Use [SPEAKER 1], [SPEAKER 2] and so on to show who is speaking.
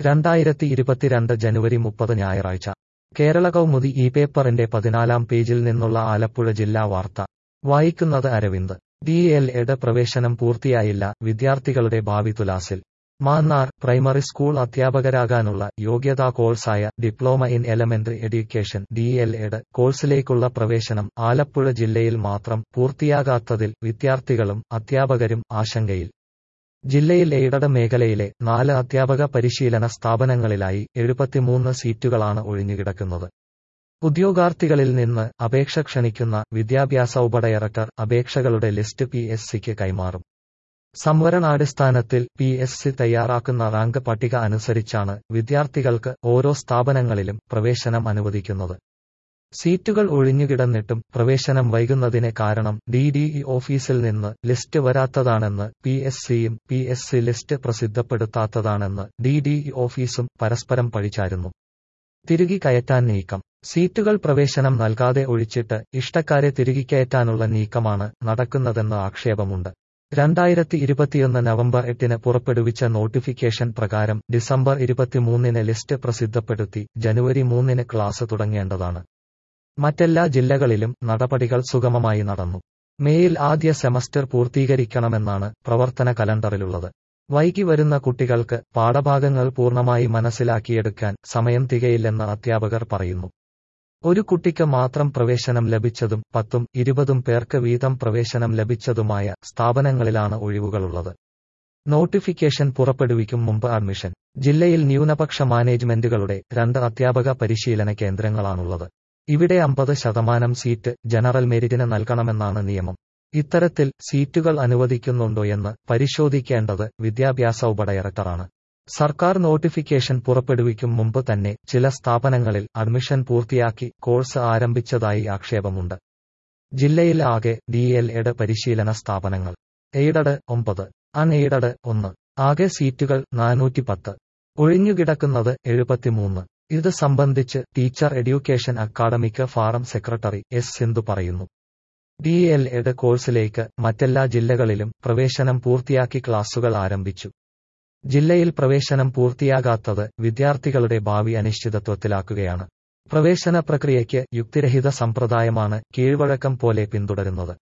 [SPEAKER 1] രണ്ടായിരത്തി ഇരുപത്തിരണ്ട് ജനുവരി മുപ്പത് ഞായറാഴ്ച കേരള കൗമുദി ഈ പേപ്പറിന്റെ പതിനാലാം പേജിൽ നിന്നുള്ള ആലപ്പുഴ ജില്ലാ വാർത്ത വായിക്കുന്നത് അരവിന്ദ് ഡി എൽ എഡ് പ്രവേശനം പൂർത്തിയായില്ല വിദ്യാർത്ഥികളുടെ ഭാവി തുലാസിൽ മാന്നാർ പ്രൈമറി സ്കൂൾ അധ്യാപകരാകാനുള്ള യോഗ്യതാ കോഴ്സായ diploma in elementary education D L Ed കോഴ്സിലേക്കുള്ള പ്രവേശനം ആലപ്പുഴ ജില്ലയിൽ മാത്രം പൂർത്തിയാകാത്തതിൽ വിദ്യാർത്ഥികളും അധ്യാപകരും ആശങ്കയിൽ ജില്ലയിൽ എയ്ഡഡ് മേഖലയിലെ നാല് അധ്യാപക പരിശീലന സ്ഥാപനങ്ങളിലായി എഴുപത്തിമൂന്ന് സീറ്റുകളാണ് ഒഴിഞ്ഞുകിടക്കുന്നത് ഉദ്യോഗാർത്ഥികളിൽ നിന്ന് അപേക്ഷ ക്ഷണിക്കുന്ന വിദ്യാഭ്യാസ ഉപഡയറക്ടർ അപേക്ഷകളുടെ ലിസ്റ്റ് പി എസ് സിക്ക് കൈമാറും സംവരണാടിസ്ഥാനത്തിൽ പി എസ് സി തയ്യാറാക്കുന്ന റാങ്ക് പട്ടിക അനുസരിച്ചാണ് വിദ്യാർത്ഥികൾക്ക് ഓരോ സ്ഥാപനങ്ങളിലും പ്രവേശനം അനുവദിക്കുന്നത് സീറ്റുകൾ ഒഴിഞ്ഞുകിടന്നിട്ടും പ്രവേശനം വൈകുന്നതിന് കാരണം ഡി ഡി ഇ ഓഫീസിൽ നിന്ന് ലിസ്റ്റ് വരാത്തതാണെന്ന് പി എസ് സിയും പി എസ് സി ലിസ്റ്റ് പ്രസിദ്ധപ്പെടുത്താത്തതാണെന്ന് ഡി ഡി ഇ ഓഫീസും പരസ്പരം പഴിച്ചായിരുന്നു തിരുകി കയറ്റാൻ നീക്കം സീറ്റുകൾ പ്രവേശനം നൽകാതെ ഒഴിച്ചിട്ട് ഇഷ്ടക്കാരെ തിരുകി കയറ്റാനുള്ള നീക്കമാണ് നടക്കുന്നതെന്ന് ആക്ഷേപമുണ്ട് രണ്ടായിരത്തി ഇരുപത്തിയൊന്ന് നവംബർ എട്ടിന് പുറപ്പെടുവിച്ച നോട്ടിഫിക്കേഷൻ പ്രകാരം ഡിസംബർ ഇരുപത്തിമൂന്നിന് ലിസ്റ്റ് പ്രസിദ്ധപ്പെടുത്തി ജനുവരി മൂന്നിന് ക്ലാസ് തുടങ്ങേണ്ടതാണ് മറ്റെല്ലാ ജില്ലകളിലും നടപടികൾ സുഗമമായി നടന്നു മേയിൽ ആദ്യ സെമസ്റ്റർ പൂർത്തീകരിക്കണമെന്നാണ് പ്രവർത്തന കലണ്ടറിലുള്ളത് വൈകി വരുന്ന കുട്ടികൾക്ക് പാഠഭാഗങ്ങൾ പൂർണ്ണമായി മനസ്സിലാക്കിയെടുക്കാൻ സമയം തികയില്ലെന്ന് അധ്യാപകർ പറയുന്നു ഒരു കുട്ടിക്ക് മാത്രം പ്രവേശനം ലഭിച്ചതും പത്തും ഇരുപതും പേർക്ക് വീതം പ്രവേശനം ലഭിച്ചതുമായ സ്ഥാപനങ്ങളിലാണ് ഒഴിവുകളുള്ളത് നോട്ടിഫിക്കേഷൻ പുറപ്പെടുവിക്കും മുമ്പ് അഡ്മിഷൻ ജില്ലയിൽ ന്യൂനപക്ഷ മാനേജ്മെന്റുകളുടെ രണ്ട് അധ്യാപക പരിശീലന കേന്ദ്രങ്ങളാണുള്ളത് ഇവിടെ അമ്പത് ശതമാനം സീറ്റ് ജനറൽ മെരിറ്റിന് നൽകണമെന്നാണ് നിയമം ഇത്തരത്തിൽ സീറ്റുകൾ അനുവദിക്കുന്നുണ്ടോയെന്ന് പരിശോധിക്കേണ്ടത് വിദ്യാഭ്യാസ ഉപഡയറക്ടറാണ് സർക്കാർ നോട്ടിഫിക്കേഷൻ പുറപ്പെടുവിക്കും മുമ്പ് തന്നെ ചില സ്ഥാപനങ്ങളിൽ അഡ്മിഷൻ പൂർത്തിയാക്കി കോഴ്സ് ആരംഭിച്ചതായി ആക്ഷേപമുണ്ട് ജില്ലയിൽ ആകെ ഡി എൽ എഡ് പരിശീലന സ്ഥാപനങ്ങൾ എയ്ഡഡ് ഒമ്പത് അൺ എയ്ഡഡ് ഒന്ന് ആകെ സീറ്റുകൾ നാനൂറ്റി പത്ത് ഒഴിഞ്ഞുകിടക്കുന്നത് എഴുപത്തിമൂന്ന് ഇത് സംബന്ധിച്ച് teacher education academic forum secretary S Sindhu പറയുന്നു ഡി എൽ എഡ് കോഴ്സിലേക്ക് മറ്റെല്ലാ ജില്ലകളിലും പ്രവേശനം പൂർത്തിയാക്കി ക്ലാസുകൾ ആരംഭിച്ചു ജില്ലയിൽ പ്രവേശനം പൂർത്തിയാകാത്തത് വിദ്യാർത്ഥികളുടെ ഭാവി അനിശ്ചിതത്വത്തിലാക്കുകയാണ് പ്രവേശന പ്രക്രിയയ്ക്ക് യുക്തിരഹിത സമ്പ്രദായമാണ് കീഴ്വഴക്കം പോലെ പിന്തുടരുന്നത്